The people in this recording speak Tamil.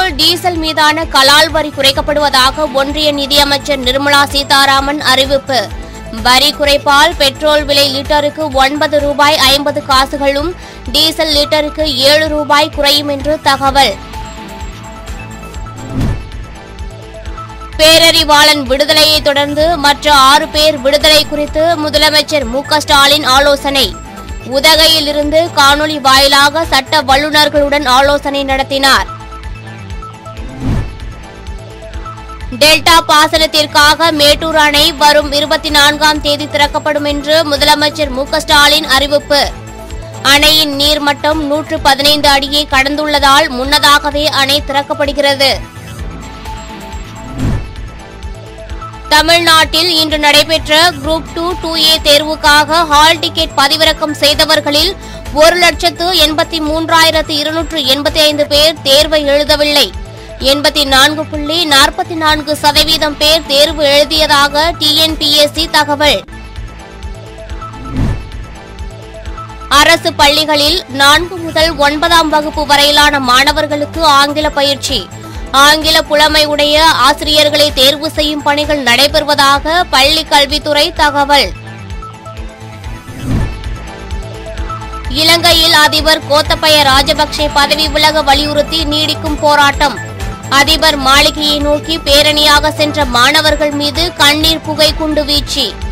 டீசல் மீதான கலால் வரி குறைக்கப்படுவதாக ஒன்றிய நிதியமைச்சர் நிர்மலா சீதாராமன் அறிவிப்பு வரி குறைப்பால் பெட்ரோல் விலை லிட்டருக்கு ஒன்பது ரூபாய் ஐம்பது காசுகளும் டீசல் லிட்டருக்கு ஏழு ரூபாய் குறையும் என்று தகவல் பேரறிவாளன் விடுதலையை தொடர்ந்து மற்ற ஆறு பேர் விடுதலை குறித்து முதலமைச்சர் மு க ஸ்டாலின் ஆலோசனை உதகையிலிருந்து காணொலி வாயிலாக சட்ட வல்லுநர்களுடன் ஆலோசனை நடத்தினார் டெல்டா பாசனத்திற்காக மேட்டூர் அணை வரும் இருபத்தி நான்காம் தேதி திறக்கப்படும் என்று முதலமைச்சர் மு க ஸ்டாலின் அறிவிப்பு அணையின் நீர்மட்டம் நூற்று பதினைந்து அடியை கடந்துள்ளதால் முன்னதாகவே அணை திறக்கப்படுகிறது தமிழ்நாட்டில் இன்று நடைபெற்ற குரூப் டூ டூ ஏ தேர்வுக்காக ஹால் டிக்கெட் பதிவிறக்கம் செய்தவர்களில் ஒரு லட்சத்து எண்பத்தி மூன்றாயிரத்து இருநூற்று எண்பத்தி ஐந்து பேர் தேர்வை எழுதவில்லை எண்பத்தி நான்கு புள்ளி நாற்பத்தி நான்கு சதவீதம் பேர் தேர்வு எழுதியதாக டிஎன்பிஎஸ்சி தகவல் அரசு பள்ளிகளில் நான்கு முதல் ஒன்பதாம் வகுப்பு வரையிலான மாணவர்களுக்கு ஆங்கில பயிற்சி ஆங்கில புலமை உடைய ஆசிரியர்களை தேர்வு செய்யும் பணிகள் நடைபெறுவதாக பள்ளி கல்வித்துறை தகவல் இலங்கையில் அதிபர் கோத்தபய ராஜபக்சே பதவி விலக வலியுறுத்தி நீடிக்கும் போராட்டம் அதிபர் மாளிகையை நோக்கி பேரணியாக சென்ற மாணவர்கள் மீது கண்ணீர் புகை குண்டு வீச்சு